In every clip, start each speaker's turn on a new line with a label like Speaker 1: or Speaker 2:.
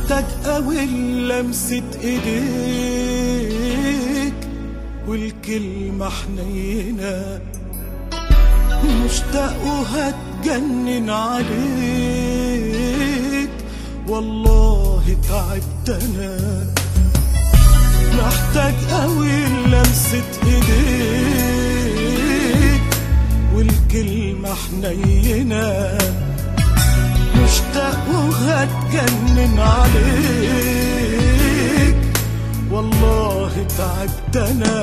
Speaker 1: محتاج قوي لمسة ايديك والكلمة حنينة مشتاق وهتجنن عليك والله تعبت انا محتاج قوي لمسة ايديك والكلمة حنينة مشتاق وهتجنن عليك والله تعبت انا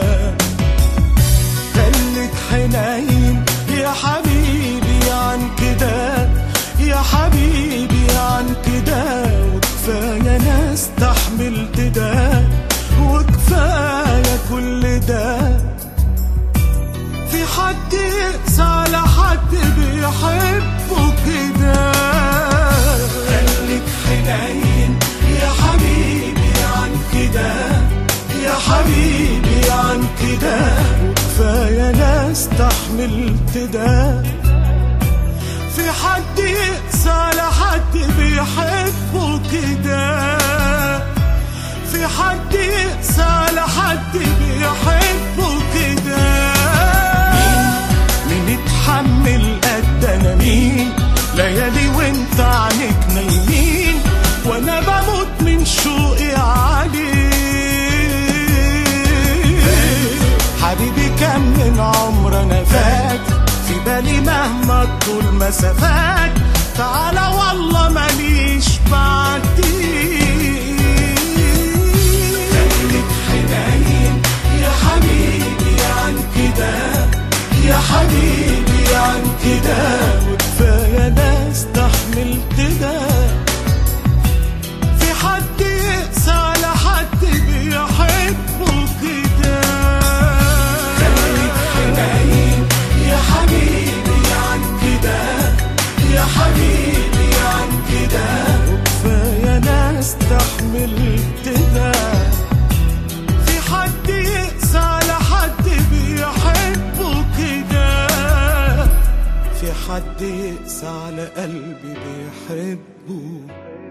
Speaker 1: خليك حنين يا حبيبي عن كده يا حبيبي عن كده وكفاية انا استحملت ده وكفاية كل ده في حد يقسى على حد بيحبه كده خليك حنين يا حبيبي عن كده يا حبيبي عن كده وكفاية انا استحملت ده في حد يقسى على حد بيحبه كده في حد يقسى على حد بيحبه كده مين مين يتحمل قد انا مين ليالي وانت عنك نايمين وانا بموت من شوقي عليك حبيبي كم من عمر انا فات في بالي مهما طول مسافات تعالى والله ماليش بعديك خليك حنين يا حبيبي عن كده يا حبيبي عن كده وكفاية انا استحملت ده في حد يقسى على حد بيحبه كده خليك حنين يا حبيبي عن كده يا حبيبي عن كده وكفاية انا استحملت ده في حد يقسى على حد بيحبه كده في حد يقسى على قلبي بيحبه